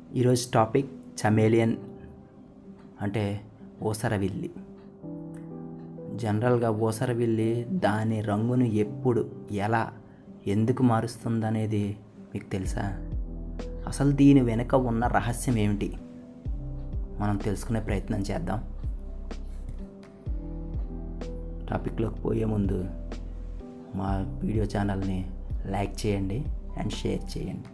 ఈరోజు టాపిక్ చమేలియన్ అంటే ఓసరవిల్లి జనరల్గా ఓసరవిల్లి దాని రంగును ఎప్పుడు ఎలా ఎందుకు మారుస్తుందనేది మీకు తెలుసా అసలు దీని వెనుక ఉన్న రహస్యం ఏమిటి మనం తెలుసుకునే ప్రయత్నం చేద్దాం టాపిక్లోకి పోయే ముందు మా వీడియో ఛానల్ని లైక్ చేయండి అండ్ షేర్ చేయండి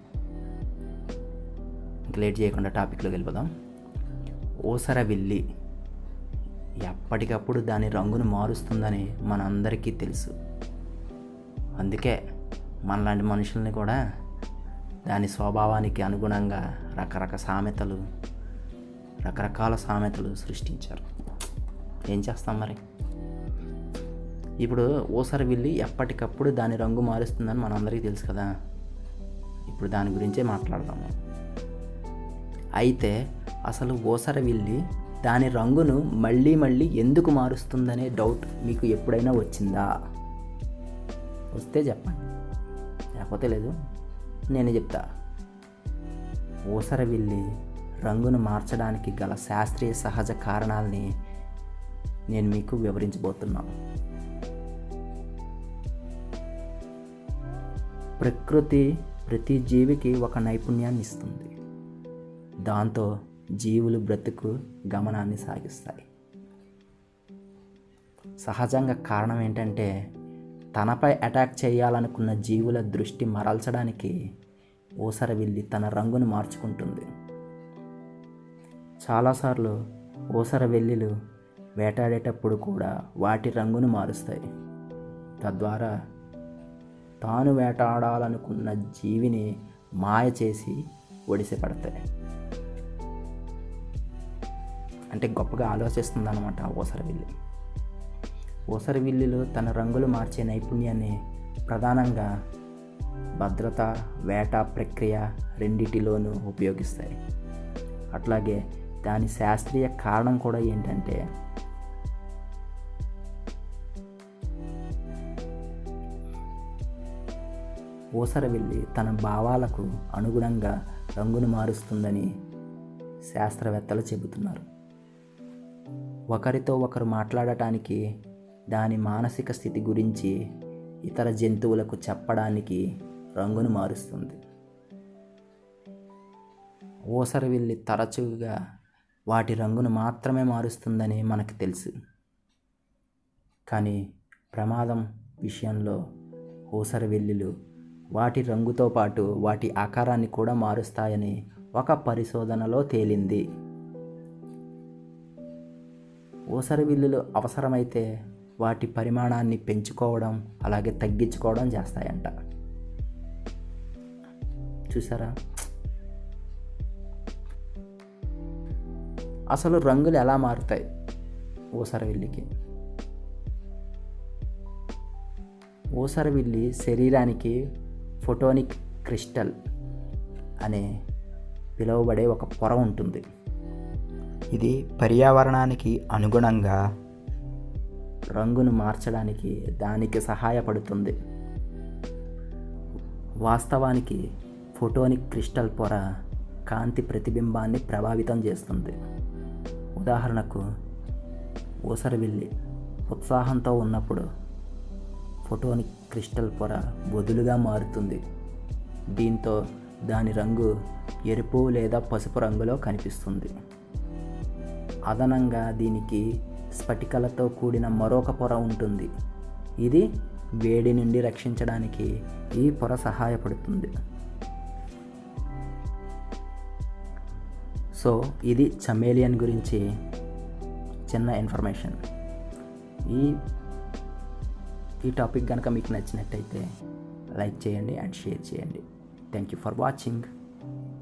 ఇంక లేట్ చేయకుండా టాపిక్లోకి వెళ్ళిపోదాం ఓసరవిల్లి ఎప్పటికప్పుడు దాని రంగును మారుస్తుందని మనందరికీ తెలుసు అందుకే మనలాంటి మనుషుల్ని కూడా దాని స్వభావానికి అనుగుణంగా రకరకాల సామెతలు రకరకాల సామెతలు సృష్టించారు ఏం చేస్తాం మరి ఇప్పుడు ఓసారి వెళ్ళి ఎప్పటికప్పుడు దాని రంగు మారుస్తుందని మనందరికీ తెలుసు కదా ఇప్పుడు దాని గురించే మాట్లాడదాము అయితే అసలు ఓసర వెళ్ళి దాని రంగును మళ్ళీ మళ్ళీ ఎందుకు మారుస్తుందనే డౌట్ మీకు ఎప్పుడైనా వచ్చిందా వస్తే చెప్పండి లేకపోతే లేదు నేనే చెప్తా ఊసర వెళ్ళి రంగును మార్చడానికి గల శాస్త్రీయ సహజ కారణాలని నేను మీకు వివరించబోతున్నాను ప్రకృతి ప్రతి జీవికి ఒక నైపుణ్యాన్ని ఇస్తుంది దాంతో జీవులు బ్రతుకు గమనాన్ని సాగిస్తాయి సహజంగా కారణం ఏంటంటే తనపై అటాక్ చేయాలనుకున్న జీవుల దృష్టి మరల్చడానికి ఊసరవిల్లి తన రంగును మార్చుకుంటుంది చాలాసార్లు ఊసరవెల్లిలు వేటాడేటప్పుడు కూడా వాటి రంగును మారుస్తాయి తద్వారా తాను వేటాడాలనుకున్న జీవిని మాయ చేసి ఒడిసి పడతాయి అంటే గొప్పగా ఆలోచిస్తుంది అనమాట ఓసరవిల్లి ఓసరవిల్లిలో తన రంగులు మార్చే నైపుణ్యాన్ని ప్రధానంగా భద్రత వేట ప్రక్రియ రెండిటిలోనూ ఉపయోగిస్తాయి అట్లాగే దాని శాస్త్రీయ కారణం కూడా ఏంటంటే ఊసరవిల్లి తన భావాలకు అనుగుణంగా రంగును మారుస్తుందని శాస్త్రవేత్తలు చెబుతున్నారు ఒకరితో ఒకరు మాట్లాడటానికి దాని మానసిక స్థితి గురించి ఇతర జంతువులకు చెప్పడానికి రంగును మారుస్తుంది ఊసరవిల్లి తరచుగా వాటి రంగును మాత్రమే మారుస్తుందని మనకు తెలుసు కానీ ప్రమాదం విషయంలో ఊసరవిల్లులు వాటి రంగుతో పాటు వాటి ఆకారాన్ని కూడా మారుస్తాయని ఒక పరిశోధనలో తేలింది ఊసరవిల్లులు అవసరమైతే వాటి పరిమాణాన్ని పెంచుకోవడం అలాగే తగ్గించుకోవడం చేస్తాయంట చూసారా అసలు రంగులు ఎలా మారుతాయి ఊసరవిల్లికి ఊసరవిల్లి శరీరానికి ఫోటోనిక్ క్రిస్టల్ అనే పిలువబడే ఒక పొర ఉంటుంది ఇది పర్యావరణానికి అనుగుణంగా రంగును మార్చడానికి దానికి సహాయపడుతుంది వాస్తవానికి ఫోటోనిక్ క్రిస్టల్ పొర కాంతి ప్రతిబింబాన్ని ప్రభావితం చేస్తుంది ఉదాహరణకు ఊసరవిల్లి ఉత్సాహంతో ఉన్నప్పుడు ఫోటోనిక్ క్రిస్టల్ పొర వదులుగా మారుతుంది దీంతో దాని రంగు ఎరుపు లేదా పసుపు రంగులో కనిపిస్తుంది అదనంగా దీనికి స్ఫటికలతో కూడిన మరొక పొర ఉంటుంది ఇది వేడి నుండి రక్షించడానికి ఈ పొర సహాయపడుతుంది సో ఇది చమేలియన్ గురించి చిన్న ఇన్ఫర్మేషన్ ఈ ఈ టాపిక్ కనుక మీకు నచ్చినట్టయితే లైక్ చేయండి అండ్ షేర్ చేయండి థ్యాంక్ యూ ఫర్ వాచింగ్